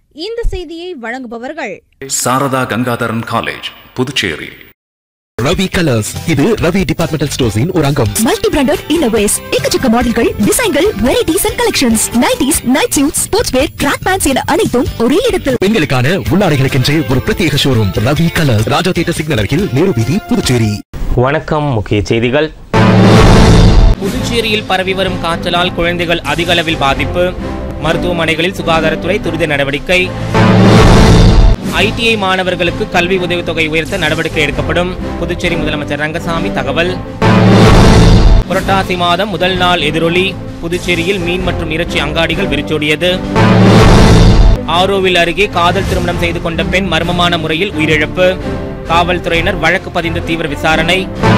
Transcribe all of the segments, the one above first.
இந்த செய்தியை வழங்குபவர்கள் சாரதா கங்காதரன் காலேஜ் புதுச்சேரி ரவி கலர்ஸ் இது ரவி டிபார்ட்மெண்டல் ஸ்டோர்ஸின் ஒரு அங்கம் மல்டி பிராண்டட் இன்னோவேஸ் எக்கச்சக்க மாடல்கள் டிசைன்கள் varieties and collections nighties night suit sports wear track pants என அனைத்தும் ஒரே இடத்தில் பெண்களுக்கான உள்ளாடைகளுக்கென்றே ஒரு பிரத்யேக showroom Ravi colours Raja theatre signal அருகில் நேரு வீதி புதுச்சேரி வணக்கம் முக்கிய செய்திகள் புதுச்சேரியில் பரவி வரும் காய்ச்சலால் குழந்தைகள் அதிக அளவில் பாதிப்பு மருத்துவமனைகளில் சுகாதாரத்துறை துரித நடவடிக்கை ஐடிஐ மாணவர்களுக்கு கல்வி உதவித்தொகை உயர்த்த நடவடிக்கை எடுக்கப்படும் புதுச்சேரி முதலமைச்சர் ரங்கசாமி தகவல் புரட்டாசி மாதம் முதல் நாள் எதிரொலி புதுச்சேரியில் மீன் மற்றும் இறைச்சி அங்காடிகள் விரிச்சோடியது ஆரோவில் அருகே காதல் திருமணம் செய்து கொண்ட பெண் மர்மமான முறையில் உயிரிழப்பு காவல்துறையினர் வழக்கு பதிந்து தீவிர விசாரணை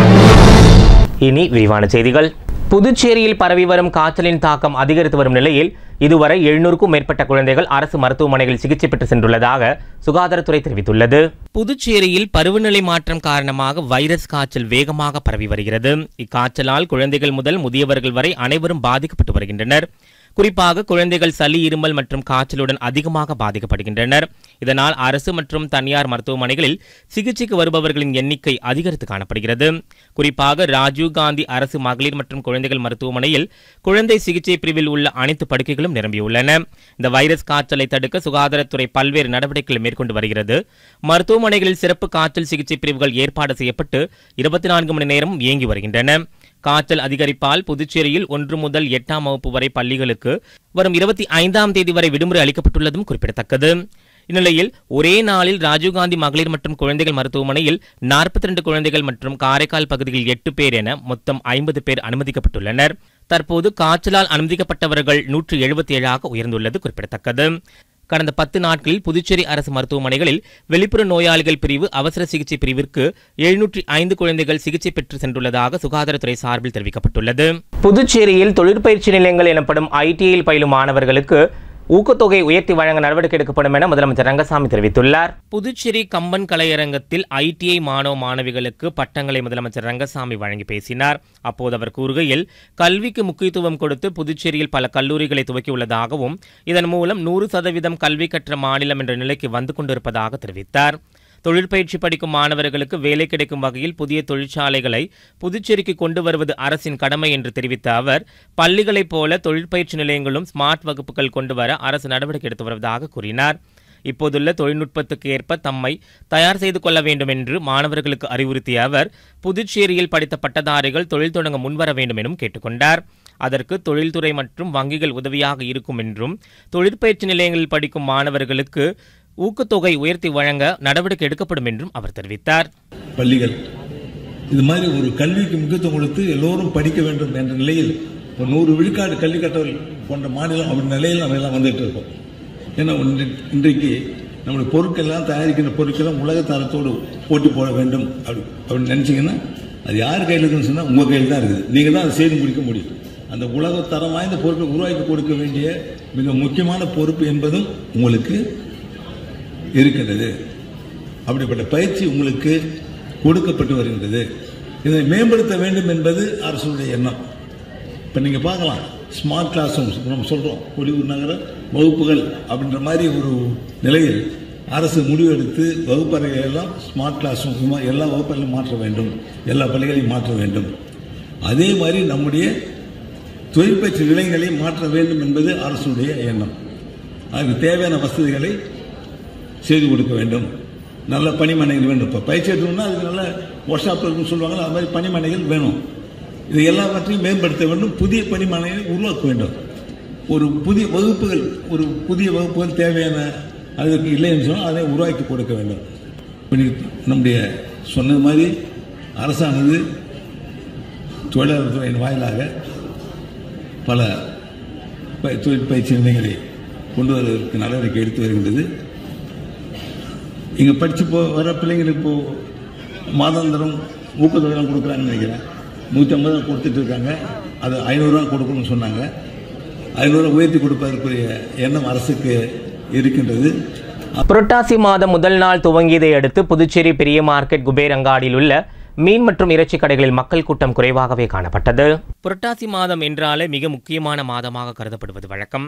இனி விரிவான செய்திகள் புதுச்சேரியில் பரவி வரும் காய்ச்சலின் தாக்கம் அதிகரித்து வரும் நிலையில் இதுவரை எழுநூறுக்கும் மேற்பட்ட குழந்தைகள் அரசு மருத்துவமனைகளில் சிகிச்சை பெற்று சென்றுள்ளதாக சுகாதாரத்துறை தெரிவித்துள்ளது புதுச்சேரியில் பருவநிலை மாற்றம் காரணமாக வைரஸ் காய்ச்சல் வேகமாக பரவி வருகிறது இக்காய்ச்சலால் குழந்தைகள் முதல் முதியவர்கள் வரை அனைவரும் பாதிக்கப்பட்டு வருகின்றனர் குறிப்பாக குழந்தைகள் சளி இருமல் மற்றும் காய்ச்சலுடன் அதிகமாக பாதிக்கப்படுகின்றனர் இதனால் அரசு மற்றும் தனியார் மருத்துவமனைகளில் சிகிச்சைக்கு வருபவர்களின் எண்ணிக்கை அதிகரித்து காணப்படுகிறது குறிப்பாக ராஜீவ்காந்தி அரசு மகளிர் மற்றும் குழந்தைகள் மருத்துவமனையில் குழந்தை சிகிச்சை பிரிவில் உள்ள அனைத்து படுக்கைகளும் நிரம்பியுள்ளன இந்த வைரஸ் காய்ச்சலை தடுக்க சுகாதாரத்துறை பல்வேறு நடவடிக்கைகளை மேற்கொண்டு வருகிறது மருத்துவமனைகளில் சிறப்பு காய்ச்சல் சிகிச்சை பிரிவுகள் ஏற்பாடு செய்யப்பட்டு இருபத்தி நான்கு மணி நேரமும் இயங்கி வருகின்றன காய்ச்சல் அதிகரிப்பால் புதுச்சேரியில் ஒன்று முதல் எட்டாம் வகுப்பு வரை பள்ளிகளுக்கு வரும் இருபத்தி ஐந்தாம் தேதி வரை விடுமுறை அளிக்கப்பட்டுள்ளதும் குறிப்பிடத்தக்கது இந்நிலையில் ஒரே நாளில் ராஜீவ்காந்தி மகளிர் மற்றும் குழந்தைகள் மருத்துவமனையில் நாற்பத்தி ரெண்டு குழந்தைகள் மற்றும் காரைக்கால் பகுதியில் எட்டு பேர் என மொத்தம் ஐம்பது பேர் அனுமதிக்கப்பட்டுள்ளனர் தற்போது காய்ச்சலால் அனுமதிக்கப்பட்டவர்கள் நூற்று எழுபத்தி ஏழாக உயர்ந்துள்ளது குறிப்பிடத்தக்கது கடந்த பத்து நாட்களில் புதுச்சேரி அரசு மருத்துவமனைகளில் வெளிப்புற நோயாளிகள் பிரிவு அவசர சிகிச்சை பிரிவிற்கு எழுநூற்றி ஐந்து குழந்தைகள் சிகிச்சை பெற்று சென்றுள்ளதாக சுகாதாரத்துறை சார்பில் தெரிவிக்கப்பட்டுள்ளது புதுச்சேரியில் தொழிற்பயிற்சி நிலையங்கள் எனப்படும் ஐடிஐயில் பயிலும் மாணவர்களுக்கு ஊக்கத்தொகை உயர்த்தி வழங்க நடவடிக்கை எடுக்கப்படும் என முதலமைச்சர் ரங்கசாமி தெரிவித்துள்ளார் புதுச்சேரி கம்பன் கலையரங்கத்தில் ஐடிஐ மாணவ மாணவிகளுக்கு பட்டங்களை முதலமைச்சர் ரங்கசாமி வழங்கி பேசினார் அப்போது அவர் கூறுகையில் கல்விக்கு முக்கியத்துவம் கொடுத்து புதுச்சேரியில் பல கல்லூரிகளை துவக்கியுள்ளதாகவும் இதன் மூலம் நூறு சதவீதம் கல்வி கற்ற மாநிலம் என்ற நிலைக்கு வந்து கொண்டிருப்பதாக தெரிவித்தார் தொழிற்பயிற்சி படிக்கும் மாணவர்களுக்கு வேலை கிடைக்கும் வகையில் புதிய தொழிற்சாலைகளை புதுச்சேரிக்கு கொண்டு வருவது அரசின் கடமை என்று தெரிவித்த அவர் பள்ளிகளைப் போல தொழிற்பயிற்சி நிலையங்களும் ஸ்மார்ட் வகுப்புகள் கொண்டு வர அரசு நடவடிக்கை எடுத்து வருவதாக கூறினார் இப்போதுள்ள தொழில்நுட்பத்துக்கு ஏற்ப தம்மை தயார் செய்து கொள்ள வேண்டும் என்று மாணவர்களுக்கு அறிவுறுத்திய அவர் புதுச்சேரியில் படித்த பட்டதாரிகள் தொழில் தொடங்க முன்வர வேண்டும் எனவும் கேட்டுக்கொண்டார் அதற்கு தொழில்துறை மற்றும் வங்கிகள் உதவியாக இருக்கும் என்றும் தொழிற்பயிற்சி நிலையங்களில் படிக்கும் மாணவர்களுக்கு ஊக்கத்தொகை உயர்த்தி வழங்க நடவடிக்கை எடுக்கப்படும் என்றும் அவர் தெரிவித்தார் பள்ளிகள் இது மாதிரி ஒரு கல்விக்கு முக்கியத்துவம் கொடுத்து எல்லோரும் படிக்க வேண்டும் என்ற நிலையில் ஒரு நூறு விழுக்காடு கல்வி கற்றவர்கள் போன்ற மாநிலம் அப்படி நிலையில் நம்ம எல்லாம் வந்துட்டு இருக்கோம் ஏன்னா இன்று- இன்றைக்கு நம்முடைய பொருட்கள் எல்லாம் தயாரிக்கின்ற பொருட்கள் உலக தரத்தோடு போட்டி போட வேண்டும் அப்படி அப்படின்னு நினைச்சீங்கன்னா அது யார் கையில் இருக்குன்னு சொன்னால் உங்கள் கையில் தான் இருக்குது நீங்கள் தான் அதை செய்து முடிக்க முடியும் அந்த உலக தரம் வாய்ந்த பொருட்களை உருவாக்கி கொடுக்க வேண்டிய மிக முக்கியமான பொறுப்பு என்பதும் உங்களுக்கு இருக்கின்றது அப்படிப்பட்ட பயிற்சி உங்களுக்கு கொடுக்கப்பட்டு வருகின்றது இதை மேம்படுத்த வேண்டும் என்பது அரசுடைய எண்ணம் இப்போ நீங்கள் பார்க்கலாம் ஸ்மார்ட் கிளாஸ் ரூம்ஸ் நம்ம சொல்கிறோம் வெளியூர் நகர வகுப்புகள் அப்படின்ற மாதிரி ஒரு நிலையில் அரசு முடிவெடுத்து வகுப்பறைகள் எல்லாம் ஸ்மார்ட் கிளாஸ் ரூம் எல்லா வகுப்பறையும் மாற்ற வேண்டும் எல்லா பள்ளிகளையும் மாற்ற வேண்டும் அதே மாதிரி நம்முடைய தொழிற்பயிற்சி நிலையங்களை மாற்ற வேண்டும் என்பது அரசுடைய எண்ணம் அதுக்கு தேவையான வசதிகளை செய்து கொடுக்க வேண்டும் நல்ல பணிமனைகள் வேண்டும் இப்போ பயிற்சி எடுக்கணும்னா அதுக்கு நல்ல ஒர்க் ஷாப் இருக்குன்னு சொல்லுவாங்க அது மாதிரி பணிமனைகள் வேணும் இது எல்லாவற்றையும் மேம்படுத்த வேண்டும் புதிய பணிமனைகளை உருவாக்க வேண்டும் ஒரு புதிய வகுப்புகள் ஒரு புதிய வகுப்புகள் தேவையான அதுக்கு இல்லைன்னு சொன்னால் அதை உருவாக்கி கொடுக்க வேண்டும் இப்ப நீ- நம்முடைய சொன்ன மாதிரி அரசானது தொழிலாளர் துறையின் வாயிலாக பல ப- தொழில் பயிற்சி நிலையங்களை கொண்டு வருவதற்கு நடவடிக்கை எடுத்து வருகின்றது இங்கே படித்து போ வர பிள்ளைங்களுக்கு இப்போ மாதாந்திரம் ஊக்கத்தொகைலாம் கொடுக்குறாங்கன்னு நினைக்கிறேன் நூற்றி ஐம்பது ரூபா கொடுத்துட்டு இருக்காங்க அது ஐநூறுரூவா கொடுக்கணும்னு சொன்னாங்க ஐநூறுரூவா உயர்த்தி கொடுப்பதற்குரிய எண்ணம் அரசுக்கு இருக்கின்றது புரட்டாசி மாதம் முதல் நாள் துவங்கியதை அடுத்து புதுச்சேரி பெரிய மார்க்கெட் குபேர் அங்காடியில் உள்ள மீன் மற்றும் இறைச்சி கடைகளில் மக்கள் கூட்டம் குறைவாகவே காணப்பட்டது புரட்டாசி மாதம் என்றாலே மிக முக்கியமான மாதமாக கருதப்படுவது வழக்கம்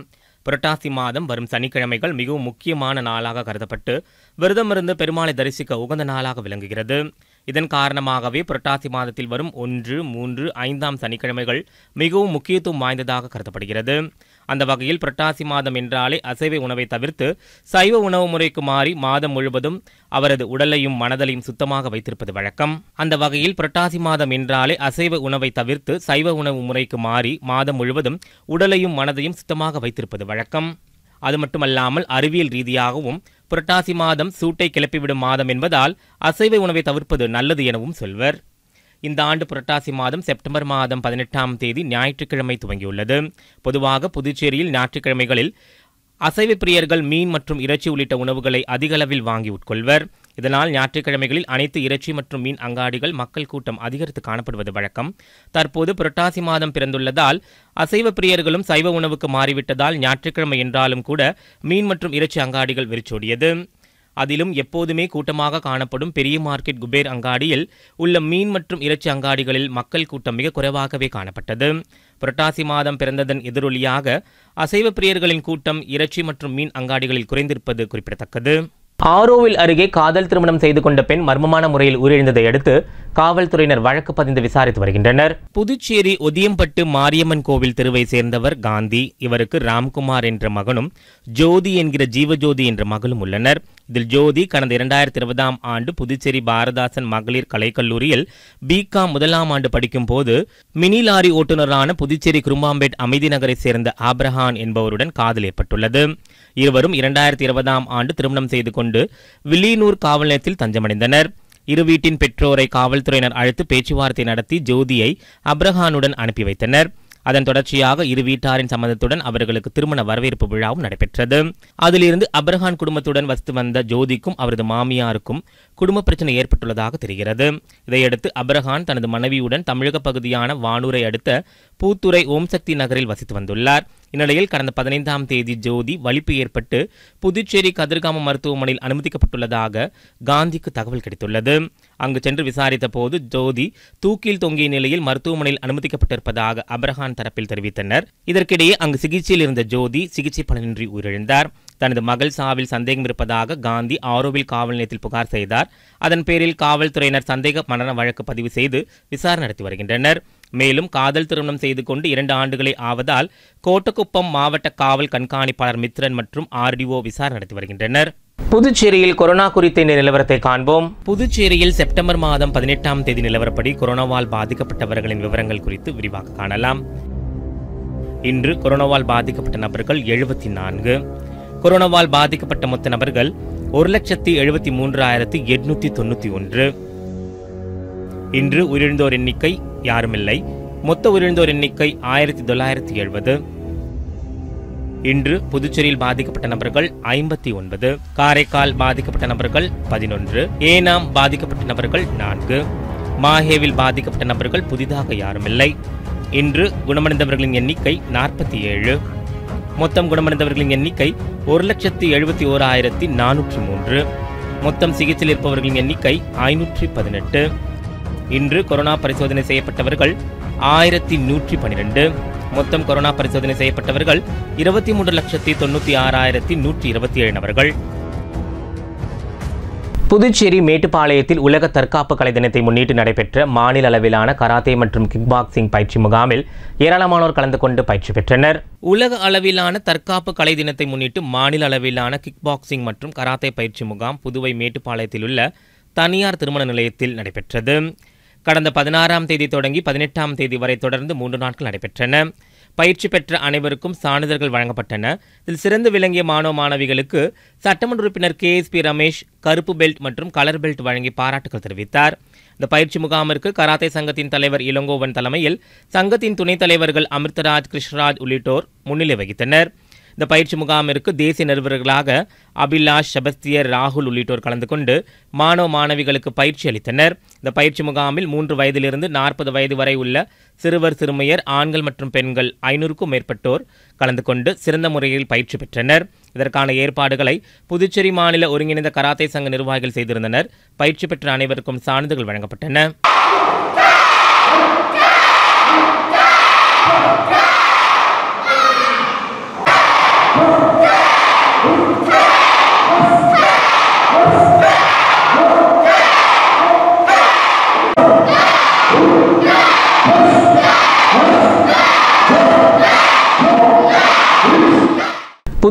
புரட்டாசி மாதம் வரும் சனிக்கிழமைகள் மிகவும் முக்கியமான நாளாக கருதப்பட்டு விரதமிருந்து பெருமாளை தரிசிக்க உகந்த நாளாக விளங்குகிறது இதன் காரணமாகவே புரட்டாசி மாதத்தில் வரும் ஒன்று மூன்று ஐந்தாம் சனிக்கிழமைகள் மிகவும் முக்கியத்துவம் வாய்ந்ததாக கருதப்படுகிறது அந்த வகையில் புரட்டாசி மாதம் என்றாலே அசைவ உணவை தவிர்த்து சைவ உணவு முறைக்கு மாறி மாதம் முழுவதும் அவரது உடலையும் மனதலையும் சுத்தமாக வைத்திருப்பது வழக்கம் அந்த வகையில் புரட்டாசி மாதம் என்றாலே அசைவ உணவை தவிர்த்து சைவ உணவு முறைக்கு மாறி மாதம் முழுவதும் உடலையும் மனதையும் சுத்தமாக வைத்திருப்பது வழக்கம் அது மட்டுமல்லாமல் அறிவியல் ரீதியாகவும் புரட்டாசி மாதம் சூட்டை கிளப்பிவிடும் மாதம் என்பதால் அசைவ உணவை தவிர்ப்பது நல்லது எனவும் சொல்வர் இந்த ஆண்டு புரட்டாசி மாதம் செப்டம்பர் மாதம் பதினெட்டாம் தேதி ஞாயிற்றுக்கிழமை துவங்கியுள்ளது பொதுவாக புதுச்சேரியில் ஞாயிற்றுக்கிழமைகளில் அசைவ பிரியர்கள் மீன் மற்றும் இறைச்சி உள்ளிட்ட உணவுகளை அதிக அளவில் வாங்கி உட்கொள்வர் இதனால் ஞாயிற்றுக்கிழமைகளில் அனைத்து இறைச்சி மற்றும் மீன் அங்காடிகள் மக்கள் கூட்டம் அதிகரித்து காணப்படுவது வழக்கம் தற்போது புரட்டாசி மாதம் பிறந்துள்ளதால் அசைவ பிரியர்களும் சைவ உணவுக்கு மாறிவிட்டதால் ஞாயிற்றுக்கிழமை என்றாலும் கூட மீன் மற்றும் இறைச்சி அங்காடிகள் வெறிச்சோடியது அதிலும் எப்போதுமே கூட்டமாக காணப்படும் பெரிய மார்க்கெட் குபேர் அங்காடியில் உள்ள மீன் மற்றும் இறைச்சி அங்காடிகளில் மக்கள் கூட்டம் மிக குறைவாகவே காணப்பட்டது புரட்டாசி மாதம் பிறந்ததன் எதிரொலியாக அசைவ பிரியர்களின் கூட்டம் இறைச்சி மற்றும் மீன் அங்காடிகளில் குறைந்திருப்பது குறிப்பிடத்தக்கது ஆரோவில் அருகே காதல் திருமணம் செய்து கொண்ட பெண் மர்மமான முறையில் உயிரிழந்ததை அடுத்து காவல்துறையினர் வழக்கு பதிந்து விசாரித்து வருகின்றனர் புதுச்சேரி ஒதியம்பட்டு மாரியம்மன் கோவில் தெருவை சேர்ந்தவர் காந்தி இவருக்கு ராம்குமார் என்ற மகனும் ஜோதி என்கிற ஜீவஜோதி என்ற மகளும் உள்ளனர் இதில் ஜோதி கடந்த இரண்டாயிரத்தி இருபதாம் ஆண்டு புதுச்சேரி பாரதாசன் மகளிர் கலைக்கல்லூரியில் பிகாம் முதலாம் ஆண்டு படிக்கும் போது மினி லாரி ஓட்டுநரான புதுச்சேரி குருமாம்பேட் அமைதி நகரை சேர்ந்த ஆப்ரஹான் என்பவருடன் காதல் ஏற்பட்டுள்ளது இருவரும் இரண்டாயிரத்தி இருபதாம் ஆண்டு திருமணம் செய்து கொண்டு வில்லியனூர் காவல் நிலையத்தில் தஞ்சமடைந்தனர் இரு வீட்டின் பெற்றோரை காவல்துறையினர் அழைத்து பேச்சுவார்த்தை நடத்தி ஜோதியை அப்ரஹானுடன் அனுப்பி வைத்தனர் அதன் தொடர்ச்சியாக இரு வீட்டாரின் சம்மதத்துடன் அவர்களுக்கு திருமண வரவேற்பு விழாவும் நடைபெற்றது அதிலிருந்து அப்ரஹான் குடும்பத்துடன் வசித்து வந்த ஜோதிக்கும் அவரது மாமியாருக்கும் குடும்ப பிரச்சனை ஏற்பட்டுள்ளதாக தெரிகிறது இதையடுத்து அப்ரஹான் தனது மனைவியுடன் தமிழக பகுதியான வானூரை அடுத்த பூத்துறை ஓம் சக்தி நகரில் வசித்து வந்துள்ளார் இந்நிலையில் கடந்த பதினைந்தாம் தேதி ஜோதி வலிப்பு ஏற்பட்டு புதுச்சேரி கதிர்காம மருத்துவமனையில் அனுமதிக்கப்பட்டுள்ளதாக காந்திக்கு தகவல் கிடைத்துள்ளது அங்கு சென்று விசாரித்த போது ஜோதி தூக்கில் தொங்கிய நிலையில் மருத்துவமனையில் அனுமதிக்கப்பட்டிருப்பதாக அப்ரஹான் தரப்பில் தெரிவித்தனர் இதற்கிடையே அங்கு சிகிச்சையில் இருந்த ஜோதி சிகிச்சை பலனின்றி உயிரிழந்தார் தனது மகள் சாவில் சந்தேகம் இருப்பதாக காந்தி ஆரோவில் காவல் நிலையத்தில் புகார் செய்தார் அதன் பேரில் காவல்துறையினர் சந்தேக மரண வழக்கு பதிவு செய்து விசாரணை நடத்தி வருகின்றனர் மேலும் காதல் திருமணம் செய்து கொண்டு இரண்டு ஆண்டுகளே ஆவதால் கோட்டக்குப்பம் மாவட்ட காவல் கண்காணிப்பாளர் மித்ரன் மற்றும் ஆர்டிஓ விசாரணை நடத்தி வருகின்றனர் புதுச்சேரியில் கொரோனா குறித்த இந்த நிலவரத்தை காண்போம் புதுச்சேரியில் செப்டம்பர் மாதம் பதினெட்டாம் தேதி நிலவரப்படி கொரோனாவால் பாதிக்கப்பட்டவர்களின் விவரங்கள் குறித்து விரிவாக காணலாம் இன்று கொரோனாவால் பாதிக்கப்பட்ட நபர்கள் எழுபத்தி நான்கு கொரோனாவால் பாதிக்கப்பட்ட மொத்த நபர்கள் ஒரு லட்சத்தி எழுபத்தி மூன்றாயிரத்தி எட்நூத்தி தொண்ணூத்தி ஒன்று இன்று உயிரிழந்தோர் எண்ணிக்கை யாருமில்லை மொத்த உயிரிழந்தோர் எண்ணிக்கை ஆயிரத்தி தொள்ளாயிரத்தி எழுபது இன்று புதுச்சேரியில் பாதிக்கப்பட்ட நபர்கள் ஐம்பத்தி ஒன்பது காரைக்கால் பாதிக்கப்பட்ட நபர்கள் பதினொன்று ஏனாம் பாதிக்கப்பட்ட நபர்கள் நான்கு மாஹேவில் பாதிக்கப்பட்ட நபர்கள் புதிதாக யாருமில்லை இன்று குணமடைந்தவர்களின் எண்ணிக்கை நாற்பத்தி ஏழு மொத்தம் குணமடைந்தவர்களின் எண்ணிக்கை ஒரு லட்சத்தி எழுபத்தி ஓராயிரத்தி நானூற்றி மூன்று மொத்தம் சிகிச்சையில் இருப்பவர்களின் எண்ணிக்கை ஐநூற்றி பதினெட்டு இன்று கொரோனா பரிசோதனை செய்யப்பட்டவர்கள் ஆயிரத்தி நூற்றி பனிரெண்டு மொத்தம் கொரோனா பரிசோதனை செய்யப்பட்டவர்கள் இருபத்தி மூன்று லட்சத்தி தொண்ணூற்றி ஆறாயிரத்தி நூற்றி இருபத்தி ஏழு நபர்கள் புதுச்சேரி மேட்டுப்பாளையத்தில் உலக தற்காப்பு கலை தினத்தை முன்னிட்டு நடைபெற்ற மாநில அளவிலான கராத்தே மற்றும் கிக் பாக்ஸிங் பயிற்சி முகாமில் ஏராளமானோர் கலந்து கொண்டு பயிற்சி பெற்றனர் உலக அளவிலான தற்காப்பு கலை தினத்தை முன்னிட்டு மாநில அளவிலான கிக் பாக்ஸிங் மற்றும் கராத்தே பயிற்சி முகாம் புதுவை மேட்டுப்பாளையத்தில் உள்ள தனியார் திருமண நிலையத்தில் நடைபெற்றது கடந்த பதினாறாம் தேதி தொடங்கி பதினெட்டாம் தேதி வரை தொடர்ந்து மூன்று நாட்கள் நடைபெற்றன பயிற்சி பெற்ற அனைவருக்கும் சான்றிதழ்கள் வழங்கப்பட்டன இதில் சிறந்து விளங்கிய மாணவ மாணவிகளுக்கு சட்டமன்ற உறுப்பினர் கே எஸ் பி ரமேஷ் கருப்பு பெல்ட் மற்றும் கலர் பெல்ட் வழங்கி பாராட்டுகள் தெரிவித்தார் இந்த பயிற்சி முகாமிற்கு கராத்தே சங்கத்தின் தலைவர் இளங்கோவன் தலைமையில் சங்கத்தின் துணைத் தலைவர்கள் அமிர்தராஜ் கிருஷ்ணராஜ் உள்ளிட்டோர் முன்னிலை வகித்தனர் இந்த பயிற்சி முகாமிற்கு தேசிய நிறுவனர்களாக அபிலாஷ் செபஸ்தியர் ராகுல் உள்ளிட்டோர் கலந்து கொண்டு மாணவ மாணவிகளுக்கு பயிற்சி அளித்தனர் இந்த பயிற்சி முகாமில் மூன்று வயதிலிருந்து நாற்பது வயது வரை உள்ள சிறுவர் சிறுமியர் ஆண்கள் மற்றும் பெண்கள் ஐநூறுக்கும் மேற்பட்டோர் கலந்து கொண்டு சிறந்த முறையில் பயிற்சி பெற்றனர் இதற்கான ஏற்பாடுகளை புதுச்சேரி மாநில ஒருங்கிணைந்த கராத்தே சங்க நிர்வாகிகள் செய்திருந்தனர் பயிற்சி பெற்ற அனைவருக்கும் சான்றிதழ்கள் வழங்கப்பட்டன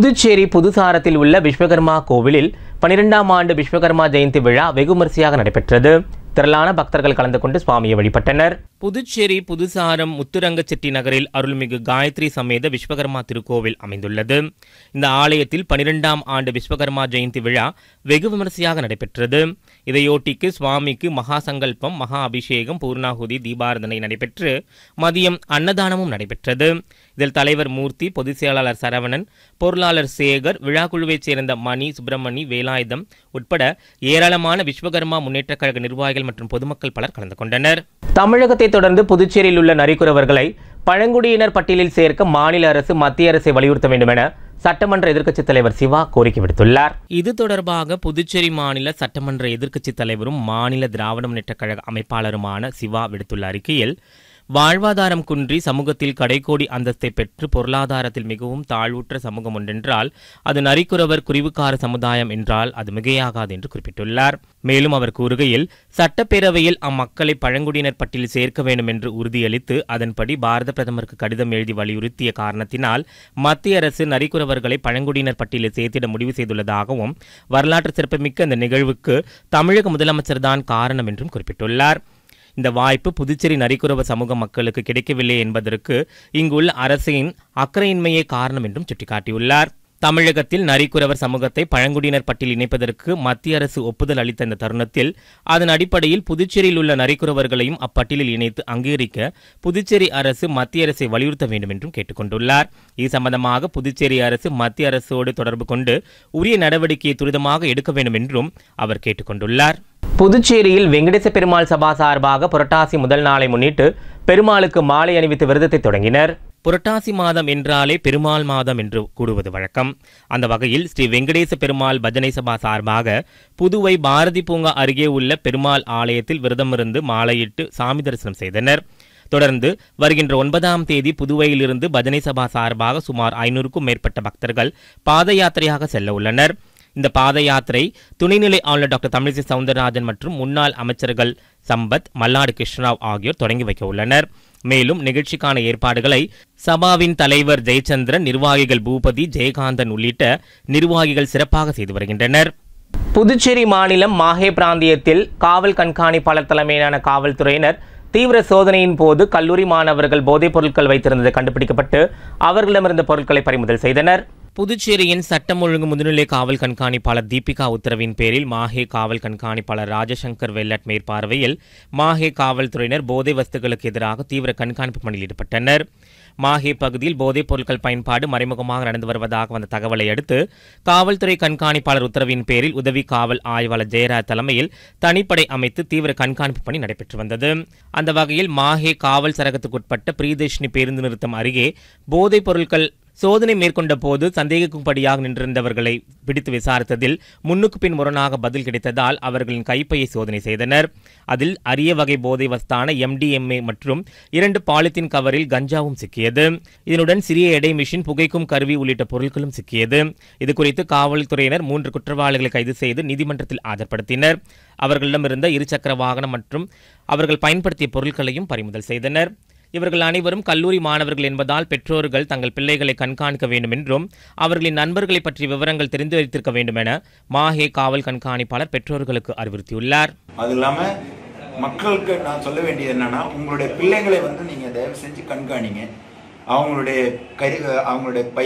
புதுச்சேரி புதுசாரத்தில் உள்ள விஸ்வகர்மா கோவிலில் பனிரெண்டாம் ஆண்டு விஸ்வகர்மா ஜெயந்தி விழா வெகுமரிசையாக நடைபெற்றது திரளான பக்தர்கள் கலந்து கொண்டு சுவாமியை வழிபட்டனர் புதுச்சேரி புதுசாரம் முத்துரங்க செட்டி நகரில் அருள்மிகு காயத்ரி சமேத விஸ்வகர்மா திருக்கோவில் அமைந்துள்ளது இந்த ஆலயத்தில் பனிரெண்டாம் ஆண்டு விஸ்வகர்மா ஜெயந்தி விழா வெகு விமரிசையாக நடைபெற்றது இதையொட்டிக்கு சுவாமிக்கு மகா சங்கல்பம் மகா அபிஷேகம் பூர்ணாகுதி தீபாரதனை நடைபெற்று மதியம் அன்னதானமும் நடைபெற்றது இதில் தலைவர் மூர்த்தி பொதுச் செயலாளர் சரவணன் பொருளாளர் சேகர் விழாக்குழுவைச் சேர்ந்த மணி சுப்பிரமணி வேலாயுதம் உட்பட ஏராளமான விஸ்வகர்மா முன்னேற்றக் கழக நிர்வாகிகள் மற்றும் பொதுமக்கள் பலர் கலந்து கொண்டனர் தமிழகத்தை தொடர்ந்து புதுச்சேரியில் உள்ள நரிக்குறவர்களை பழங்குடியினர் பட்டியலில் சேர்க்க மாநில அரசு மத்திய அரசை வலியுறுத்த வேண்டும் என சட்டமன்ற எதிர்க்கட்சித் தலைவர் சிவா கோரிக்கை விடுத்துள்ளார் இது தொடர்பாக புதுச்சேரி மாநில சட்டமன்ற எதிர்க்கட்சித் தலைவரும் மாநில திராவிட முன்னேற்றக் கழக அமைப்பாளருமான சிவா விடுத்துள்ள அறிக்கையில் வாழ்வாதாரம் குன்றி சமூகத்தில் கடைக்கோடி அந்தஸ்தை பெற்று பொருளாதாரத்தில் மிகவும் தாழ்வுற்ற சமூகம் ஒன்றென்றால் அது நரிக்குறவர் குருவுக்கார சமுதாயம் என்றால் அது மிகையாகாது என்று குறிப்பிட்டுள்ளார் மேலும் அவர் கூறுகையில் சட்டப்பேரவையில் அம்மக்களை பழங்குடியினர் பட்டியலில் சேர்க்க வேண்டும் என்று உறுதியளித்து அதன்படி பாரத பிரதமருக்கு கடிதம் எழுதி வலியுறுத்திய காரணத்தினால் மத்திய அரசு நரிக்குறவர்களை பழங்குடியினர் பட்டியலில் சேர்த்திட முடிவு செய்துள்ளதாகவும் வரலாற்று சிறப்புமிக்க இந்த நிகழ்வுக்கு தமிழக முதலமைச்சர் தான் காரணம் என்றும் குறிப்பிட்டுள்ளார் இந்த வாய்ப்பு புதுச்சேரி நரிக்குறவ சமூக மக்களுக்கு கிடைக்கவில்லை என்பதற்கு இங்குள்ள அரசின் அக்கறையின்மையே காரணம் என்றும் சுட்டிக்காட்டியுள்ளார் தமிழகத்தில் நரிக்குறவர் சமூகத்தை பழங்குடியினர் பட்டியலில் இணைப்பதற்கு மத்திய அரசு ஒப்புதல் அளித்த இந்த தருணத்தில் அதன் அடிப்படையில் புதுச்சேரியில் உள்ள நரிக்குறவர்களையும் அப்பட்டியலில் இணைத்து அங்கீகரிக்க புதுச்சேரி அரசு மத்திய அரசை வலியுறுத்த வேண்டும் என்றும் கேட்டுக்கொண்டுள்ளார் இது சம்பந்தமாக புதுச்சேரி அரசு மத்திய அரசோடு தொடர்பு கொண்டு உரிய நடவடிக்கையை துரிதமாக எடுக்க வேண்டும் என்றும் அவர் கேட்டுக்கொண்டுள்ளார் புதுச்சேரியில் வெங்கடேச பெருமாள் சபா சார்பாக புரட்டாசி முதல் நாளை முன்னிட்டு பெருமாளுக்கு மாலை அணிவித்து விரதத்தை தொடங்கினர் புரட்டாசி மாதம் என்றாலே பெருமாள் மாதம் என்று கூடுவது வழக்கம் அந்த வகையில் ஸ்ரீ வெங்கடேச பெருமாள் பஜனை சபா சார்பாக புதுவை பாரதி பூங்கா அருகே உள்ள பெருமாள் ஆலயத்தில் விரதமிருந்து மாலையிட்டு சாமி தரிசனம் செய்தனர் தொடர்ந்து வருகின்ற ஒன்பதாம் தேதி புதுவையிலிருந்து பஜனை சபா சார்பாக சுமார் ஐநூறுக்கும் மேற்பட்ட பக்தர்கள் பாத யாத்திரையாக செல்ல உள்ளனர் இந்த பாத யாத்திரை துணைநிலை ஆளுநர் டாக்டர் தமிழிசை சவுந்தரராஜன் மற்றும் முன்னாள் அமைச்சர்கள் சம்பத் மல்லாடி கிருஷ்ணராவ் ஆகியோர் தொடங்கி வைக்க உள்ளனர் மேலும் நிகழ்ச்சிக்கான ஏற்பாடுகளை சபாவின் தலைவர் ஜெயச்சந்திரன் நிர்வாகிகள் பூபதி ஜெயகாந்தன் உள்ளிட்ட நிர்வாகிகள் சிறப்பாக செய்து வருகின்றனர் புதுச்சேரி மாநிலம் மாஹே பிராந்தியத்தில் காவல் கண்காணிப்பாளர் தலைமையிலான காவல்துறையினர் தீவிர சோதனையின் போது கல்லூரி மாணவர்கள் போதைப் பொருட்கள் வைத்திருந்தது கண்டுபிடிக்கப்பட்டு அவர்களிடமிருந்த பொருட்களை பறிமுதல் செய்தனர் புதுச்சேரியின் சட்டம் ஒழுங்கு முதுநிலை காவல் கண்காணிப்பாளர் தீபிகா உத்தரவின் பேரில் மாஹே காவல் கண்காணிப்பாளர் ராஜசங்கர் வெல்லட் மேற்பார்வையில் மாஹே காவல்துறையினர் போதை வஸ்துகளுக்கு எதிராக தீவிர கண்காணிப்பு பணியில் ஈடுபட்டனர் மாஹே பகுதியில் போதைப் பொருட்கள் பயன்பாடு மறைமுகமாக நடந்து வருவதாக வந்த தகவலை அடுத்து காவல்துறை கண்காணிப்பாளர் உத்தரவின் பேரில் உதவி காவல் ஆய்வாளர் ஜெயராஜ் தலைமையில் தனிப்படை அமைத்து தீவிர கண்காணிப்பு பணி நடைபெற்று வந்தது அந்த வகையில் மாஹே காவல் சரகத்துக்குட்பட்ட பிரியதர்ஷினி பேருந்து நிறுத்தம் அருகே போதைப் பொருட்கள் சோதனை மேற்கொண்ட போது சந்தேகிக்கும்படியாக நின்றிருந்தவர்களை பிடித்து விசாரித்ததில் முன்னுக்கு பின் முரணாக பதில் கிடைத்ததால் அவர்களின் கைப்பையை சோதனை செய்தனர் அதில் அரிய வகை போதை வஸ்தான எம்டிஎம்ஏ மற்றும் இரண்டு பாலித்தீன் கவரில் கஞ்சாவும் சிக்கியது இதனுடன் சிறிய எடை மிஷின் புகைக்கும் கருவி உள்ளிட்ட பொருட்களும் சிக்கியது இதுகுறித்து காவல்துறையினர் மூன்று குற்றவாளிகளை கைது செய்து நீதிமன்றத்தில் ஆஜர்படுத்தினர் அவர்களிடமிருந்த இருசக்கர வாகனம் மற்றும் அவர்கள் பயன்படுத்திய பொருட்களையும் பறிமுதல் செய்தனர் இவர்கள் அனைவரும் கல்லூரி மாணவர்கள் என்பதால் பெற்றோர்கள் தங்கள் பிள்ளைகளை கண்காணிக்க வேண்டும் என்றும் அவர்களின் நண்பர்களை பற்றிய விவரங்கள் தெரிந்து வைத்திருக்க வேண்டும் என மாஹே காவல் கண்காணிப்பாளர் பெற்றோர்களுக்கு அறிவுறுத்தியுள்ளார் அது இல்லாமல் மக்களுக்கு நான் சொல்ல வேண்டியது என்னன்னா உங்களுடைய பிள்ளைங்களை வந்து நீங்கள் தயவு செஞ்சு கண்காணிங்க அவங்களுடைய கரி அவங்களுடைய பை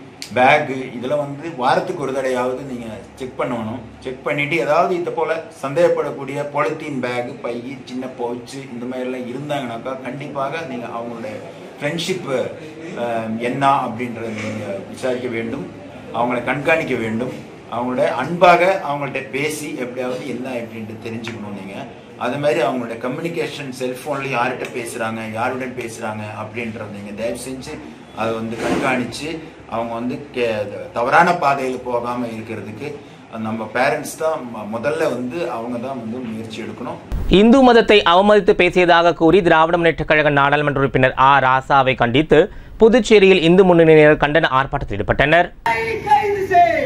பேகு இதெல்லாம் வந்து வாரத்துக்கு ஒரு தடையாவது நீங்கள் செக் பண்ணணும் செக் பண்ணிவிட்டு ஏதாவது இது போல் சந்தேகப்படக்கூடிய பொலித்தீன் பேகு பை சின்ன பவுச்சு இந்த மாதிரிலாம் இருந்தாங்கனாக்கா கண்டிப்பாக நீங்கள் அவங்களுடைய ஃப்ரெண்ட்ஷிப்பு என்ன அப்படின்றத நீங்கள் விசாரிக்க வேண்டும் அவங்கள கண்காணிக்க வேண்டும் அவங்களோட அன்பாக அவங்கள்ட்ட பேசி எப்படியாவது என்ன அப்படின்ட்டு தெரிஞ்சுக்கணும் நீங்கள் அது மாதிரி அவங்களோட கம்யூனிகேஷன் செல்ஃபோன்லேயும் யார்கிட்ட பேசுகிறாங்க யாருடன் பேசுகிறாங்க அப்படின்றத நீங்கள் தயவு செஞ்சு அதை வந்து கண்காணித்து அவங்க வந்து கே தவறான பாதையில் போகாமல் இருக்கிறதுக்கு நம்ம பேரண்ட்ஸ் தான் ம- முதல்ல வந்து அவங்க தான் வந்து முயற்சி எடுக்கணும் இந்து மதத்தை அவமதித்து பேசியதாக கூறி திராவிட முன்னேற்றக் கழக நாடாளுமன்ற உறுப்பினர் ஆ ராசாவை கண்டித்து புதுச்சேரியில் இந்து முன்னணியினர் கண்டன ஆர்ப்பாட்டத்தில் ஈடுபட்டனர் கைது செய்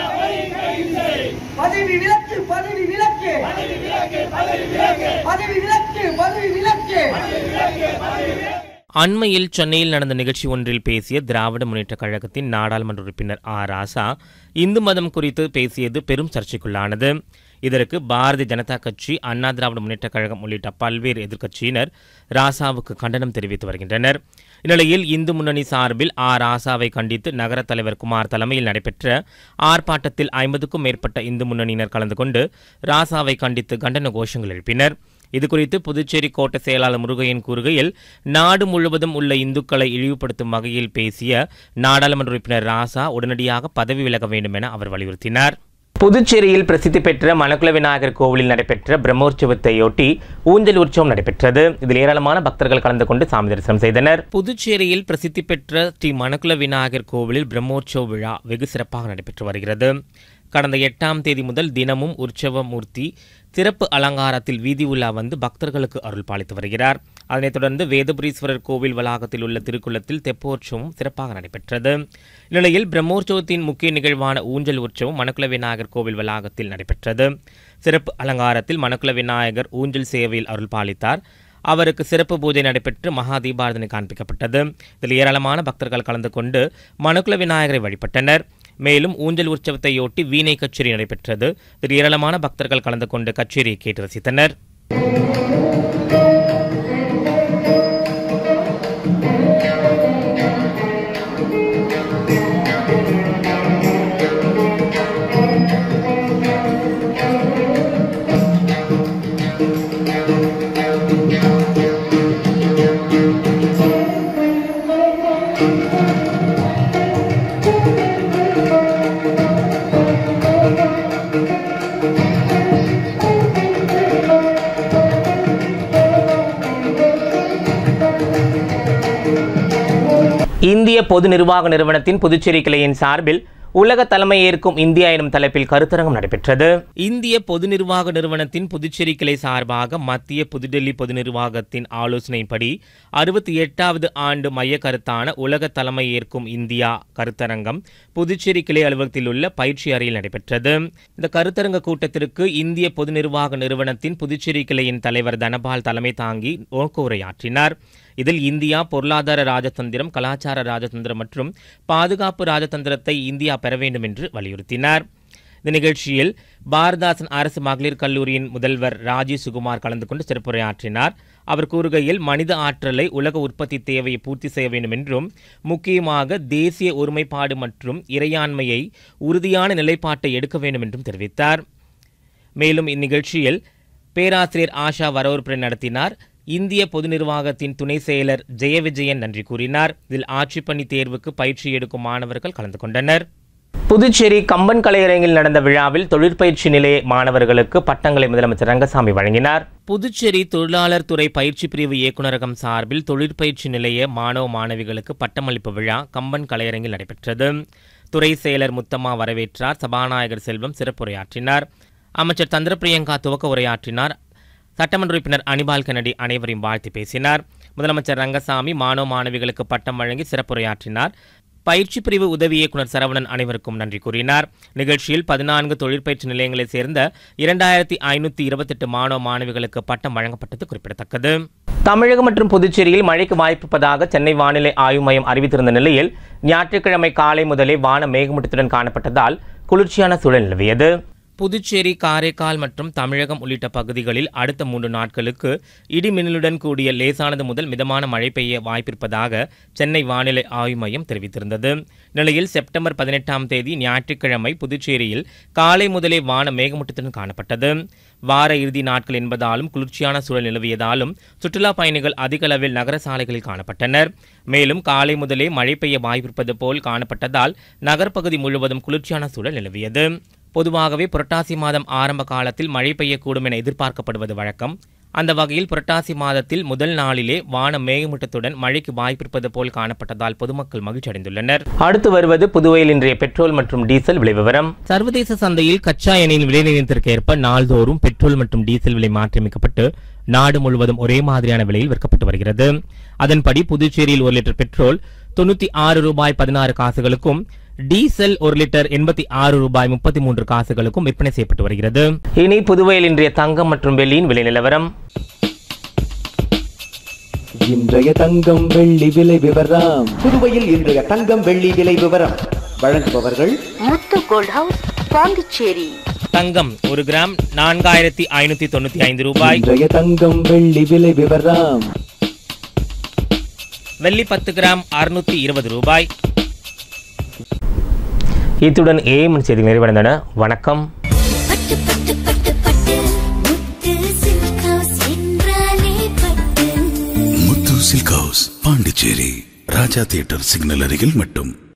பதவி விலக்கு பதவி விலக்கு பதவி விலக்கு பதவி விலக்கு அண்மையில் சென்னையில் நடந்த நிகழ்ச்சி ஒன்றில் பேசிய திராவிட முன்னேற்றக் கழகத்தின் நாடாளுமன்ற உறுப்பினர் ஆ ராசா இந்து மதம் குறித்து பேசியது பெரும் சர்ச்சைக்குள்ளானது இதற்கு பாரதிய ஜனதா கட்சி அண்ணா திராவிட முன்னேற்றக் கழகம் உள்ளிட்ட பல்வேறு எதிர்க்கட்சியினர் ராசாவுக்கு கண்டனம் தெரிவித்து வருகின்றனர் இந்நிலையில் இந்து முன்னணி சார்பில் ஆ ராசாவை கண்டித்து நகர தலைவர் குமார் தலைமையில் நடைபெற்ற ஆர்ப்பாட்டத்தில் ஐம்பதுக்கும் மேற்பட்ட இந்து முன்னணியினர் கலந்து கொண்டு ராசாவை கண்டித்து கண்டன கோஷங்கள் எழுப்பினர் இதுகுறித்து புதுச்சேரி கோட்ட செயலாளர் முருகையன் கூறுகையில் நாடு முழுவதும் உள்ள இந்துக்களை இழிவுபடுத்தும் வகையில் பேசிய நாடாளுமன்ற உறுப்பினர் ராசா உடனடியாக பதவி விலக வேண்டும் என அவர் வலியுறுத்தினார் புதுச்சேரியில் பிரசித்தி பெற்ற மணக்குள விநாயகர் கோவிலில் நடைபெற்ற பிரம்மோற்சவத்தையொட்டி ஊஞ்சல் உற்சவம் நடைபெற்றது இதில் ஏராளமான பக்தர்கள் கலந்து கொண்டு சாமி தரிசனம் செய்தனர் புதுச்சேரியில் பிரசித்தி பெற்ற ஸ்ரீ மணக்குள விநாயகர் கோவிலில் பிரம்மோற்சவ விழா வெகு சிறப்பாக நடைபெற்று வருகிறது கடந்த எட்டாம் தேதி முதல் தினமும் உற்சவ மூர்த்தி சிறப்பு அலங்காரத்தில் வீதி உலா வந்து பக்தர்களுக்கு அருள் பாலித்து வருகிறார் அதனைத் தொடர்ந்து வேதபுரீஸ்வரர் கோவில் வளாகத்தில் உள்ள திருக்குளத்தில் தெப்போற்சவம் சிறப்பாக நடைபெற்றது இந்நிலையில் பிரம்மோற்சவத்தின் முக்கிய நிகழ்வான ஊஞ்சல் உற்சவம் மணக்குள விநாயகர் கோவில் வளாகத்தில் நடைபெற்றது சிறப்பு அலங்காரத்தில் மணக்குள விநாயகர் ஊஞ்சல் சேவையில் அருள் பாலித்தார் அவருக்கு சிறப்பு பூஜை நடைபெற்று மகா தீபாரதனை காண்பிக்கப்பட்டது இதில் ஏராளமான பக்தர்கள் கலந்து கொண்டு மணக்குள விநாயகரை வழிபட்டனர் மேலும் ஊஞ்சல் உற்சவத்தையொட்டி வீணை கச்சேரி நடைபெற்றது இதில் ஏராளமான பக்தர்கள் கலந்து கொண்டு கச்சேரியை கேட்டு ரசித்தனர் இந்திய பொது நிர்வாக நிறுவனத்தின் புதுச்சேரி கிளையின் சார்பில் உலக தலைமை ஏற்கும் இந்தியா எனும் தலைப்பில் கருத்தரங்கம் நடைபெற்றது இந்திய பொது நிர்வாக நிறுவனத்தின் புதுச்சேரி கிளை சார்பாக மத்திய புதுடெல்லி பொது நிர்வாகத்தின் ஆலோசனைப்படி அறுபத்தி எட்டாவது ஆண்டு மைய கருத்தான உலக தலைமை ஏற்கும் இந்தியா கருத்தரங்கம் புதுச்சேரி கிளை அலுவலகத்தில் உள்ள பயிற்சி அறையில் நடைபெற்றது இந்த கருத்தரங்க கூட்டத்திற்கு இந்திய பொது நிர்வாக நிறுவனத்தின் புதுச்சேரி கிளையின் தலைவர் தனபால் தலைமை தாங்கி நோக்க உரையாற்றினார் இதில் இந்தியா பொருளாதார ராஜதந்திரம் கலாச்சார ராஜதந்திரம் மற்றும் பாதுகாப்பு ராஜதந்திரத்தை இந்தியா பெற வேண்டும் என்று வலியுறுத்தினார் இந்த நிகழ்ச்சியில் பாரதாசன் அரசு மகளிர் கல்லூரியின் முதல்வர் ராஜீவ் சுகுமார் கலந்து கொண்டு சிறப்புரையாற்றினார் அவர் கூறுகையில் மனித ஆற்றலை உலக உற்பத்தி தேவையை பூர்த்தி செய்ய வேண்டும் என்றும் முக்கியமாக தேசிய ஒருமைப்பாடு மற்றும் இறையாண்மையை உறுதியான நிலைப்பாட்டை எடுக்க வேண்டும் என்றும் தெரிவித்தார் மேலும் இந்நிகழ்ச்சியில் பேராசிரியர் ஆஷா வரவேற்புரை நடத்தினார் இந்திய பொது நிர்வாகத்தின் துணை செயலர் ஜெயவிஜயன் நன்றி கூறினார் இதில் ஆட்சிப்பணி தேர்வுக்கு பயிற்சி எடுக்கும் மாணவர்கள் கலந்து கொண்டனர் புதுச்சேரி கம்பன் கலையரங்கில் நடந்த விழாவில் தொழிற்பயிற்சி நிலைய மாணவர்களுக்கு பட்டங்களை முதலமைச்சர் ரங்கசாமி வழங்கினார் புதுச்சேரி தொழிலாளர் துறை பயிற்சி பிரிவு இயக்குநரகம் சார்பில் தொழிற்பயிற்சி நிலைய மாணவ மாணவிகளுக்கு பட்டமளிப்பு விழா கம்பன் கலையரங்கில் நடைபெற்றது துறை செயலர் முத்தம்மா வரவேற்றார் சபாநாயகர் செல்வம் சிறப்புரையாற்றினார் அமைச்சர் தந்திர பிரியங்கா துவக்க உரையாற்றினார் சட்டமன்ற உறுப்பினர் அனிபால் கென்னடி அனைவரையும் வாழ்த்தி பேசினார் முதலமைச்சர் ரங்கசாமி மாணவ மாணவிகளுக்கு பட்டம் வழங்கி சிறப்புரையாற்றினார் பயிற்சி பிரிவு உதவி இயக்குனர் சரவணன் அனைவருக்கும் நன்றி கூறினார் நிகழ்ச்சியில் பதினான்கு தொழிற்பயிற்சி நிலையங்களைச் சேர்ந்த இரண்டாயிரத்தி ஐநூற்றி இருபத்தெட்டு மாணவ மாணவிகளுக்கு பட்டம் வழங்கப்பட்டது குறிப்பிடத்தக்கது தமிழகம் மற்றும் புதுச்சேரியில் மழைக்கு வாய்ப்பிருப்பதாக சென்னை வானிலை ஆய்வு மையம் அறிவித்திருந்த நிலையில் ஞாயிற்றுக்கிழமை காலை முதலே வானம் மேகமூட்டத்துடன் காணப்பட்டதால் குளிர்ச்சியான சூழல் நிலவியது புதுச்சேரி காரைக்கால் மற்றும் தமிழகம் உள்ளிட்ட பகுதிகளில் அடுத்த மூன்று நாட்களுக்கு இடிமின்னலுடன் கூடிய லேசானது முதல் மிதமான மழை பெய்ய வாய்ப்பிருப்பதாக சென்னை வானிலை ஆய்வு மையம் தெரிவித்திருந்தது நிலையில் செப்டம்பர் பதினெட்டாம் தேதி ஞாயிற்றுக்கிழமை புதுச்சேரியில் காலை முதலே வான மேகமூட்டத்துடன் காணப்பட்டது வார இறுதி நாட்கள் என்பதாலும் குளிர்ச்சியான சூழல் நிலவியதாலும் சுற்றுலா பயணிகள் அதிக அளவில் நகர சாலைகளில் காணப்பட்டனர் மேலும் காலை முதலே மழை பெய்ய வாய்ப்பிருப்பது போல் காணப்பட்டதால் நகர்ப்பகுதி முழுவதும் குளிர்ச்சியான சூழல் நிலவியது பொதுவாகவே புரட்டாசி மாதம் ஆரம்ப காலத்தில் மழை பெய்யக்கூடும் என எதிர்பார்க்கப்படுவது வழக்கம் அந்த வகையில் புரட்டாசி மாதத்தில் முதல் நாளிலே வானம் மேகமூட்டத்துடன் மழைக்கு வாய்ப்பிருப்பது போல் காணப்பட்டதால் பொதுமக்கள் மகிழ்ச்சி அடைந்துள்ளனர் அடுத்து வருவது புதுவையில் இன்றைய பெட்ரோல் மற்றும் டீசல் விலை விவரம் சர்வதேச சந்தையில் கச்சா எண்ணெயின் விலை நிலையத்திற்கு ஏற்ப நாள்தோறும் பெட்ரோல் மற்றும் டீசல் விலை மாற்றியமைக்கப்பட்டு நாடு முழுவதும் ஒரே மாதிரியான விலையில் விற்கப்பட்டு வருகிறது அதன்படி புதுச்சேரியில் ஒரு லிட்டர் பெட்ரோல் தொண்ணூத்தி ஆறு ரூபாய் பதினாறு காசுகளுக்கும் டீசல் ஒரு லிட்டர் எண்பத்தி ஆறு ரூபாய் முப்பத்தி மூன்று காசுகளுக்கும் விற்பனை செய்யப்பட்டு வருகிறது இனி புதுவையில் இன்றைய தங்கம் மற்றும் வெள்ளியின் விலை நிலவரம் இன்றைய தங்கம் வெள்ளி விலை விவரம் புதுவையில் இன்றைய தங்கம் வெள்ளி விலை விவரம் வழங்குபவர்கள் முத்து கோல்ட் ஹவுஸ் பாண்டிச்சேரி தங்கம் ஒரு கிராம் நான்காயிரத்தி ஐநூத்தி தொண்ணூத்தி ஐந்து ரூபாய் இன்றைய தங்கம் வெள்ளி விலை விவரம் வெள்ளி பத்து கிராம் அறுநூத்தி இருபது ரூபாய் இத்துடன் ஏஎம் செய்திகள் நிறைவடைந்தன வணக்கம் Muthu silk house Pondicherry Raja theatre signal அருகில் மட்டும்